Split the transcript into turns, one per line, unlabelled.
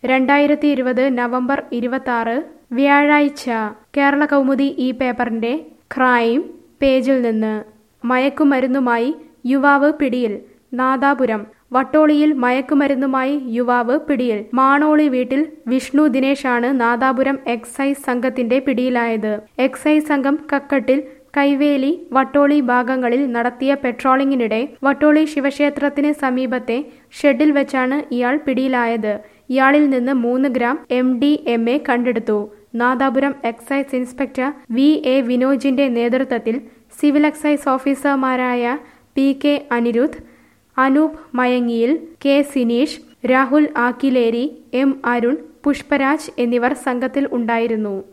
രണ്ടായിരത്തി ഇരുപത് നവംബർ ഇരുപത്തി വ്യാഴാഴ്ച കേരള കൗമുദി ഈ പേപ്പറിന്റെ ക്രൈം പേജിൽ നിന്ന് മയക്കുമരുന്നുമായി യുവാവ് പിടിയിൽ നാദാപുരം വട്ടോളിയിൽ മയക്കുമരുന്നുമായി യുവാവ് പിടിയിൽ മാണോളി വീട്ടിൽ വിഷ്ണു ദിനേശാണ് നാദാപുരം എക്സൈസ് സംഘത്തിന്റെ പിടിയിലായത് എക്സൈസ് സംഘം കക്കട്ടിൽ കൈവേലി വട്ടോളി ഭാഗങ്ങളിൽ നടത്തിയ പെട്രോളിംഗിനിടെ വട്ടോളി ശിവക്ഷേത്രത്തിന് സമീപത്തെ ഷെഡിൽ വെച്ചാണ് ഇയാൾ പിടിയിലായത് ഇയാളിൽ നിന്ന് മൂന്ന് gram M D M A കണ്ടെടുത്തു Nadapuram excise inspector V A വിനോജിന്റെ നേതൃത്വത്തിൽ സിവിൽ എക്സൈസ് ഓഫീസർമാരായ P K Anirudh Anoop Mayangiyil K Sineesh Rahul Akkileri M Arun Pushparaj എന്നിവർ സംഘത്തിൽ ഉണ്ടായിരുന്നു